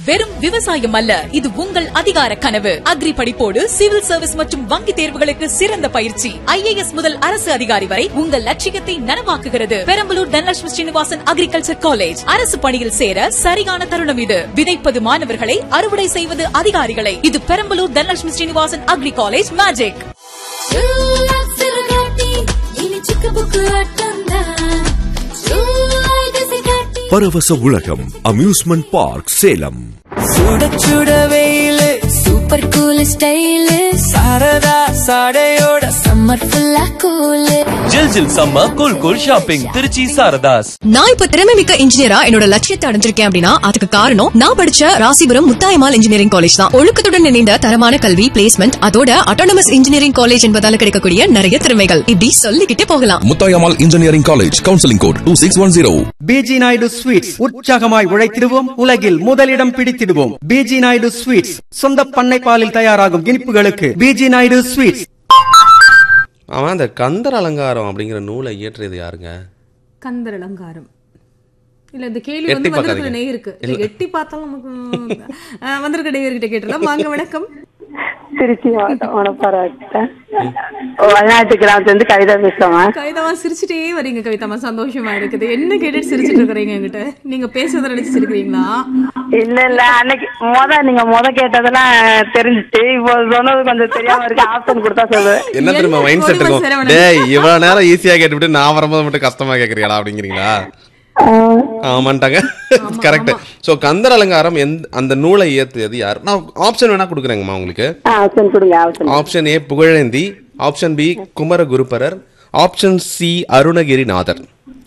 வெறும் விவசாயம் அல்ல இது உங்கள் அதிகார கனவு அக்ரி படிப்போடு சிவில் சர்வீஸ் மற்றும் வங்கி தேர்வுகளுக்கு சிறந்த பயிற்சி ஐஏஎஸ் முதல் அரசு அதிகாரி வரை உங்கள் லட்சியத்தை நனவாக்குகிறது பெரம்பலூர் தனலட்சுமி ஸ்ரீனிவாசன் அக்ரிகல்ச்சர் காலேஜ் அரசு பணியில் சேர சரியான தருணம் இது விதைப்பது மாணவர்களை அறுவடை செய்வது அதிகாரிகளை இது Perambalur Dhanalakshmi Srinivasan agri college magic பரவச உலகம் அம்யூஸ்மெண்ட் பார்க் சேலம் சுட சுட வெயிலு சூப்பர் கூல் ஸ்டைலு சாரதா சாடையோட சம்மர் ஃபுல்லா கூலு ஜில் ஜில் சம்ம cool cool shopping Trichy Saradhas நான் இப்ப திறமை மிக்க இன்ஜினியரா என்னோட லட்சியத்தை அடைஞ்சிருக்கேன் அப்படின்னா அதுக்கு காரணம் நான் படிச்ச ராசிபுரம் முத்தாயமால் இன்ஜினியரிங் காலேஜ் தான் ஒழுக்கத்துடன் இணைந்த தரமான கல்வி பிளேஸ்மெண்ட் அதோட அட்டானமஸ் இன்ஜினியரிங் காலேஜ் என்பதால கிடைக்கக்கூடிய நிறைய திறமைகள் இப்படி சொல்லிக்கிட்டே போகலாம் Muthayammal engineering college counselling code two six one zero P G Naidu sweets உற்சாகமாய் உழைத்திடுவோம் உலகில் முதலிடம் பிடித்திடுவோம் பிஜி நாயுடு ஸ்வீட்ஸ் சொந்த பண்ணை பாலில் தயாராகும் இனிப்புகளுக்கு பிஜி நாயுடு ஸ்வீட்ஸ் அவன் அந்த கந்தர் அலங்காரம் அப்படிங்கிற நூலை இயற்றியது யாருங்க கந்தர் அலங்காரம் இல்ல இந்த கேள்வி எட்டி வந்து வந்திருக்கிற பார்க்காதீங்க. நேயருக்கு இல்ல எட்டி பார்த்தாலும் நமக்கு அஹ், வந்திருக்கிற நேயர்கிட்ட கேட்டலாம் வாங்க வணக்கம் திருச்சி மாவட்டம் மணப்பாறை வயநாட்டு கிராமத்துல இருந்து கவிதா பேசுறேன் கவிதாமா சிரிச்சுட்டே வரீங்க கவிதாமா சந்தோஷமா இருக்குது என்ன கேட்டுட்டு சிரிச்சிட்டு இருக்கிறீங்க என்கிட்ட நீங்க பேசுறத நினைச்சு சிரிக்கிறீங்களா இல்ல இல்ல அன்னைக்கு மொத நீங்க மொத கேட்டதெல்லாம் தெரிஞ்சுச்சு இப்போ சொன்னது கொஞ்சம் தெரியாம இருக்கு ஆப்ஷன் கொடுத்தா சொல்லு என்ன தெரியுமா என்ன மைண்ட் செட் பொறுமை இருக்கும் சிரவணன். டேய் இவ்வளவு நேரம் ஈஸியா கேட்டுவிட்டு நான் வரும்போது மட்டும் கஷ்டமா கேக்குறீங்களா அப்படிங்கிறீங்களா ஆமாண்டாங்க கரெக்ட் சோ கந்தர் அலங்காரம் எந்த அந்த நூலை இயற்றியது யார் நான் ஆப்ஷன் வேணா கொடுக்குறேங்கம்மா உங்களுக்கு ஆப்ஷன் கொடுங்க option option A Pugazhendhi option B Kumara Gurubarar option C Arunagirinathar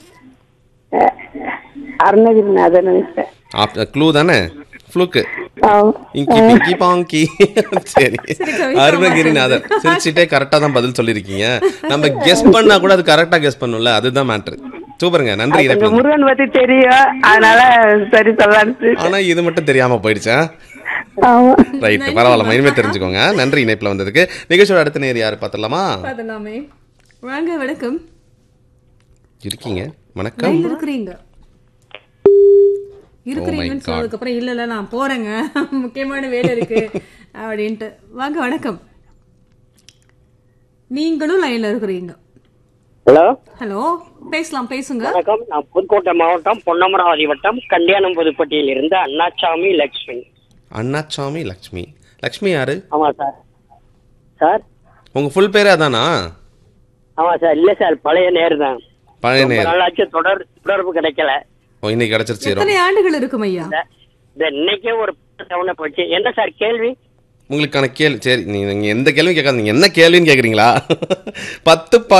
Arunagirinathan நினைச்சேன் க்ளூ தானே ஃப்ளூக்கு ஆமா. இங்கி பிங்கி பாங்கி சரி கவிதா அருணகிரிநாதர் சிரிச்சிட்டே கரெக்டா தான் பதில் சொல்லிருக்கீங்க நம்ம கெஸ் பண்ணா கூட அது கரெக்டா கெஸ் பண்ணும்ல அதுதான் மேட்ரு சூப்பருங்க நன்றி கொஞ்சம் இணைப்பில் முருகன் பத்தி தெரியும் அதனால சரி சொல்லலான்னு ஆனா இது மட்டும் தெரியாம போயிடுச்சா ஆமா ரைட் பரவாயில்ல இனிமே தெரிஞ்சுக்கோங்க நன்றி இணைப்புல வந்ததுக்கு நிகழ்ச்சியோட அடுத்த நேர் யாரு பார்த்தலாமா அதெல்லாமே வாங்க வணக்கம் இருக்கீங்க வணக்கம் லைன்ல இருக்கிறீங்க இருக்கிறீங்கன்னு God. சொன்னதுக்கு அப்புறம் இல்ல இல்ல நான் போறேங்க முக்கியமான வேலை இருக்கு அப்படின்ட்டு வாங்க வணக்கம் நீங்களும் லைன்ல இருக்கிறீங்க ஹலோ ஹலோ பேசலாம் பேசுங்க வணக்கம் நான் புதுக்கோட்டை மாவட்டம் பொன்னமராவதி வட்டம் கல்யாணம் புதுப்பட்டியில் இருந்து அண்ணாச்சாமி லட்சுமி அண்ணாச்சாமி லக்ஷ்மி லக்ஷ்மி யாரு ஆமா சார் சார் உங்க ஃபுல் பேரே அதானா ஆமா சார் இல்ல சார் பழைய நேர் தான் பழைய ரொம்ப நேர் நாளாச்சு தொடர் தொடர்பு கிடைக்கல ஓ இன்னைக்கு கிடைச்சிருச்சு எத்தனை ஆண்டுகள் இருக்கும் ஐயா இந்த- இந்த இன்னைக்கே ஒரு தவணை போச்சு என்ன சார் கேள்வி உங்களுக்கான கேள்வி சரி நீங்க நீங்க எந்த கேள்வியும் கேட்காது நீங்க என்ன கேள்வின்னு கேக்குறீங்களா பத்து